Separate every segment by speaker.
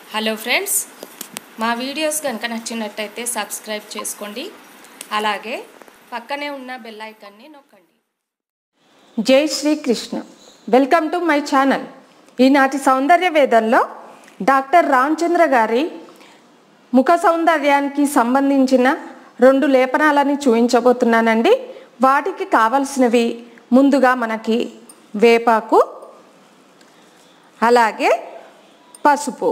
Speaker 1: hello friends మా videos కనుక నచ్చినట్టయితే సబ్స్క్రైబ్ చేసుకోండి అలాగే పక్కనే ఉన్న బెల్ ఐకాన్ని నొక్కండి
Speaker 2: Jai Sri Krishna welcome to my channel ఈనాటి సౌందర్య వేదంలో డాక్టర్ రామచంద్ర గారి ముఖ సౌందర్యానికి సంబంధించిన రెండు లేపనాలని చూపించబోతున్నానండి వాటికి కావలసినవి ముందుగా మనకి వేపాకు అలాగే పసుపు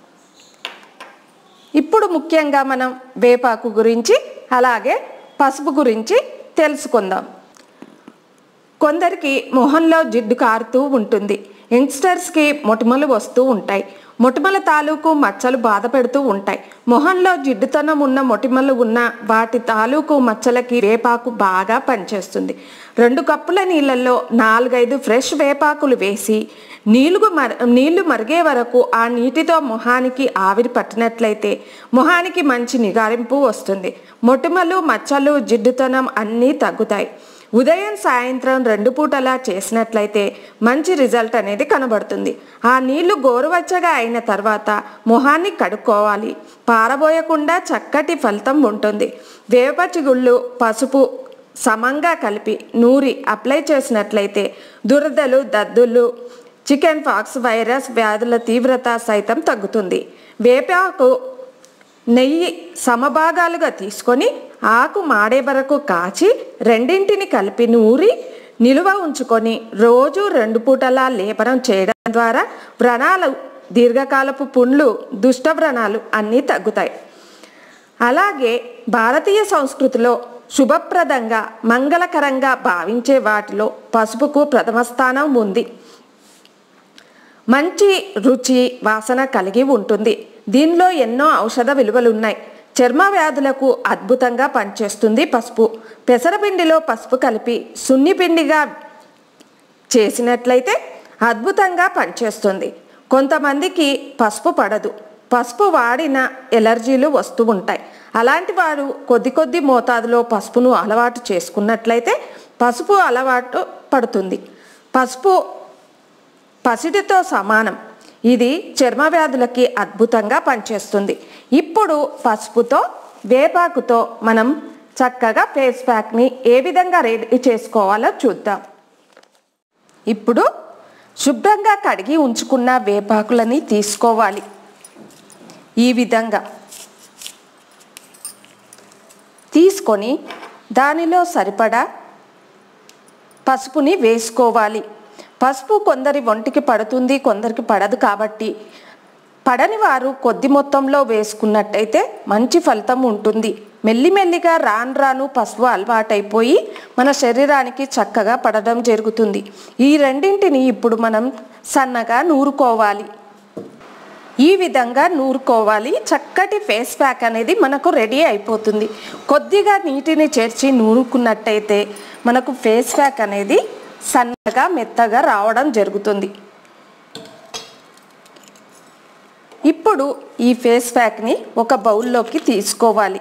Speaker 2: ఇప్పుడు ముఖ్యంగా మనం వేపాకు గురించి అలాగే పసుపు గురించి తెలుసుకుందాం కొందరికి మొహంలో జిడ్డు కారుతూ ఉంటుంది యంగ్స్టర్స్కి మొటిమలు వస్తూ ఉంటాయి మొటిమల తాలూకు మచ్చలు బాధ పెడుతూ ఉంటాయి మొహంలో జిడ్డుతనం ఉన్న మొటిమలు ఉన్న వాటి తాలూకు మచ్చలకి వేపాకు బాగా పనిచేస్తుంది రెండు కప్పుల నీళ్ళల్లో నాలుగైదు ఫ్రెష్ వేపాకులు వేసి నీళ్లు మర నీళ్లు మరిగే వరకు ఆ నీటితో మొహానికి ఆవిరి పట్టినట్లయితే మొహానికి మంచి నిగారింపు వస్తుంది మొటిమలు మచ్చలు జిడ్డుతనం అన్నీ తగ్గుతాయి ఉదయం సాయంత్రం రెండు పూటలా చేసినట్లయితే మంచి రిజల్ట్ అనేది కనబడుతుంది ఆ నీళ్లు గోరువెచ్చగా అయిన తర్వాత మొహాన్ని కడుక్కోవాలి పారబోయకుండా చక్కటి ఫలితం ఉంటుంది వేప చిగుళ్ళు పసుపు సమంగా కలిపి నూరి అప్లై చేసినట్లయితే దురదలు దద్దులు చికెన్ పాక్స్ వైరస్ వ్యాధుల తీవ్రత సైతం తగ్గుతుంది వేపాకు నెయ్యి సమభాగాలుగా తీసుకొని ఆకు మాడే వరకు కాచి రెండింటిని కలిపి నూరి నిలువ ఉంచుకొని రోజు రెండు పూటలా లేపనం చేయడం ద్వారా వ్రణాలు దీర్ఘకాలపు పుండ్లు దుష్ట వ్రణాలు అన్నీ తగ్గుతాయి అలాగే భారతీయ సంస్కృతిలో శుభప్రదంగా మంగళకరంగా భావించే వాటిలో పసుపుకు ప్రథమ స్థానం ఉంది మంచి రుచి వాసన కలిగి ఉంటుంది దీనిలో ఎన్నో ఔషధ విలువలున్నాయి చర్మ వ్యాధులకు అద్భుతంగా పనిచేస్తుంది పసుపు పెసరపిండిలో పసుపు కలిపి సున్నిపిండిగా చేసినట్లయితే అద్భుతంగా పనిచేస్తుంది కొంతమందికి పసుపు పడదు పసుపు వాడిన ఎలర్జీలు వస్తూ ఉంటాయి అలాంటి వారు కొద్ది కొద్ది మోతాదులో పసుపును అలవాటు చేసుకున్నట్లయితే పసుపు అలవాటు పడుతుంది పసుపు పసిడితో సమానం ఇది చర్మ వ్యాధులకి అద్భుతంగా పనిచేస్తుంది ఇప్పుడు పసుపుతో వేపాకుతో మనం చక్కగా ఫేస్ ప్యాక్ని ఏ విధంగా రెడీ చేసుకోవాలో చూద్దాం ఇప్పుడు శుభ్రంగా కడిగి ఉంచుకున్న వేపాకులని తీసుకోవాలి ఈ విధంగా తీసుకొని దానిలో సరిపడా పసుపుని వేసుకోవాలి పసుపు కొందరి ఒంటికి పడుతుంది కొందరికి పడదు కాబట్టి పడని వారు కొద్ది మొత్తంలో వేసుకున్నట్టయితే మంచి ఫలితం ఉంటుంది మెల్లిమెల్లిగా రాను రాను పసుపు అలవాటైపోయి మన శరీరానికి చక్కగా పడడం జరుగుతుంది ఈ రెండింటిని ఇప్పుడు మనం సన్నగా నూరుకోవాలి ఈ విధంగా నూరుకోవాలి చక్కటి ఫేస్ ప్యాక్ అనేది మనకు రెడీ అయిపోతుంది కొద్దిగా నీటిని చేర్చి నూరుకున్నట్టయితే మనకు ఫేస్ ప్యాక్ అనేది సన్నగా మెత్తగా రావడం జరుగుతుంది ఇప్పుడు ఈ ఫేస్ ప్యాక్ని ఒక బౌల్లోకి తీసుకోవాలి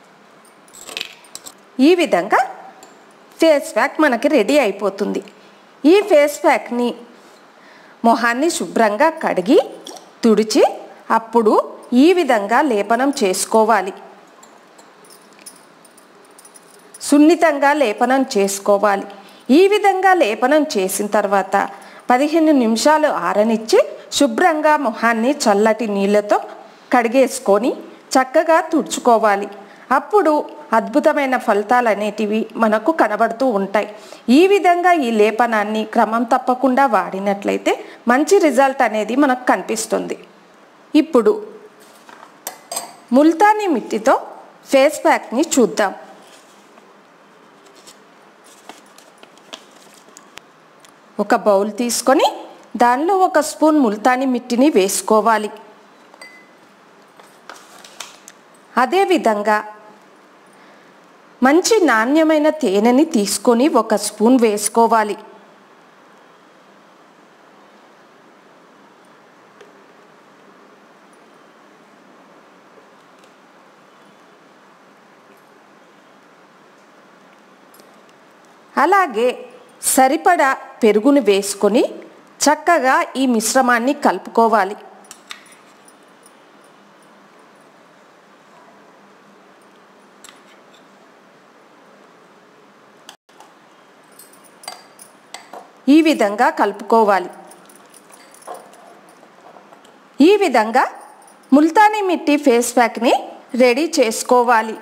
Speaker 2: ఈ విధంగా ఫేస్ ప్యాక్ మనకి రెడీ అయిపోతుంది ఈ ఫేస్ ప్యాక్ని మొహాన్ని శుభ్రంగా కడిగి తుడిచి అప్పుడు ఈ విధంగా లేపనం చేసుకోవాలి సున్నితంగా లేపనం చేసుకోవాలి ఈ విధంగా లేపనం చేసిన తర్వాత పదిహేను నిమిషాలు ఆరనిచ్చి శుభ్రంగా మొహాన్ని చల్లటి నీళ్ళతో కడిగేసుకొని చక్కగా తుడుచుకోవాలి అప్పుడు అద్భుతమైన ఫలితాలు అనేటివి మనకు కనబడుతూ ఉంటాయి ఈ విధంగా ఈ లేపనాన్ని క్రమం తప్పకుండా వాడినట్లయితే మంచి రిజల్ట్ అనేది మనకు కనిపిస్తుంది ఇప్పుడు ముల్తానీ మిట్టితో ఫేస్ ప్యాక్ని చూద్దాం ఒక బౌల్ తీసుకొని దానిలో ఒక స్పూన్ ముల్తాని మిట్టిని వేసుకోవాలి అదేవిధంగా మంచి నాణ్యమైన తేనెని తీసుకొని ఒక స్పూన్ వేసుకోవాలి అలాగే సరిపడా పెరుగును వేసుకొని చక్కగా ఈ మిశ్రమాన్ని కలుపుకోవాలి ఈ విధంగా కలుపుకోవాలి ఈ విధంగా ముల్తానీ మిట్టి ఫేస్ ప్యాక్ని రెడీ చేసుకోవాలి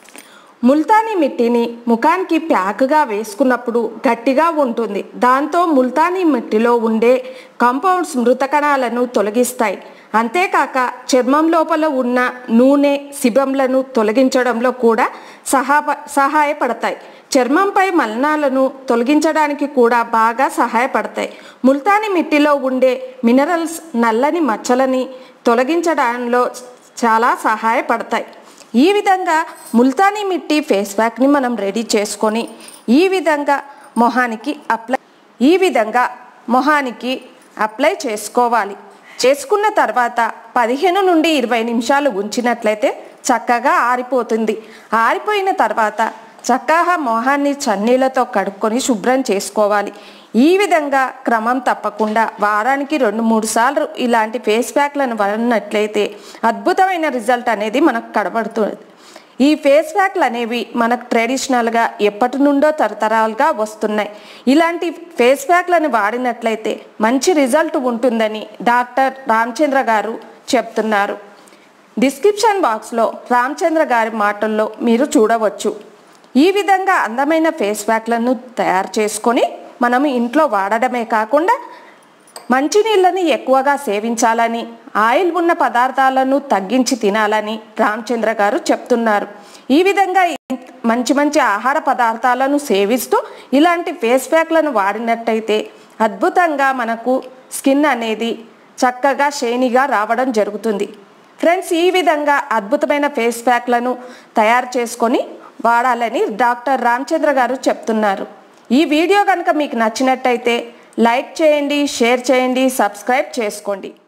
Speaker 2: ముల్తానీ మిట్టిని ముఖానికి ప్యాక్గా వేసుకున్నప్పుడు గట్టిగా ఉంటుంది దాంతో ముల్తానీ మిట్టిలో ఉండే కాంపౌండ్స్ మృత కణాలను తొలగిస్తాయి అంతేకాక చర్మం లోపల ఉన్న నూనె శిబంలను తొలగించడంలో కూడా సహా సహాయపడతాయి చర్మంపై మలినాలను తొలగించడానికి కూడా బాగా సహాయపడతాయి ముల్తానీ మిట్టిలో ఉండే మినరల్స్ నల్లని మచ్చలని తొలగించడంలో చాలా సహాయపడతాయి ఈ విధంగా ముల్తానీ మిట్టి ఫేస్ ప్యాక్ని మనం రెడీ చేసుకొని ఈ విధంగా మొహానికి అప్లై ఈ విధంగా మొహానికి అప్లై చేసుకోవాలి చేసుకున్న తర్వాత పదిహేను నుండి ఇరవై నిమిషాలు ఉంచినట్లయితే చక్కగా ఆరిపోతుంది ఆరిపోయిన తర్వాత చక్కగా మొహాన్ని చన్నీళ్ళతో కడుక్కొని శుభ్రం చేసుకోవాలి ఈ విధంగా క్రమం తప్పకుండా వారానికి రెండు మూడు సార్లు ఇలాంటి ఫేస్ ప్యాక్లను వాడినట్లయితే అద్భుతమైన రిజల్ట్ అనేది మనకు కనబడుతుంది ఈ ఫేస్ ప్యాక్లు అనేవి మనకు ట్రెడిషనల్గా ఎప్పటి నుండో తరతరాలుగా వస్తున్నాయి ఇలాంటి ఫేస్ ప్యాక్లను వాడినట్లయితే మంచి రిజల్ట్ ఉంటుందని డాక్టర్ రామచంద్ర గారు చెప్తున్నారు డిస్క్రిప్షన్ బాక్స్లో రామచంద్ర గారి మాటల్లో మీరు చూడవచ్చు ఈ విధంగా అందమైన ఫేస్ ప్యాక్లను తయారు చేసుకొని మనం ఇంట్లో వాడడమే కాకుండా మంచినీళ్ళని ఎక్కువగా సేవించాలని ఆయిల్ ఉన్న పదార్థాలను తగ్గించి తినాలని రామచంద్ర గారు చెప్తున్నారు ఈ విధంగా మంచి మంచి ఆహార పదార్థాలను సేవిస్తూ ఇలాంటి ఫేస్ ప్యాక్లను వాడినట్టయితే అద్భుతంగా మనకు స్కిన్ అనేది చక్కగా షైనీగా రావడం జరుగుతుంది ఫ్రెండ్స్ ఈ విధంగా అద్భుతమైన ఫేస్ ప్యాక్లను తయారు చేసుకొని వాడాలని డాక్టర్ రామచంద్ర గారు చెప్తున్నారు ఈ వీడియో కనుక మీకు నచ్చినట్టయితే లైక్ చేయండి షేర్ చేయండి సబ్స్క్రైబ్ చేసుకోండి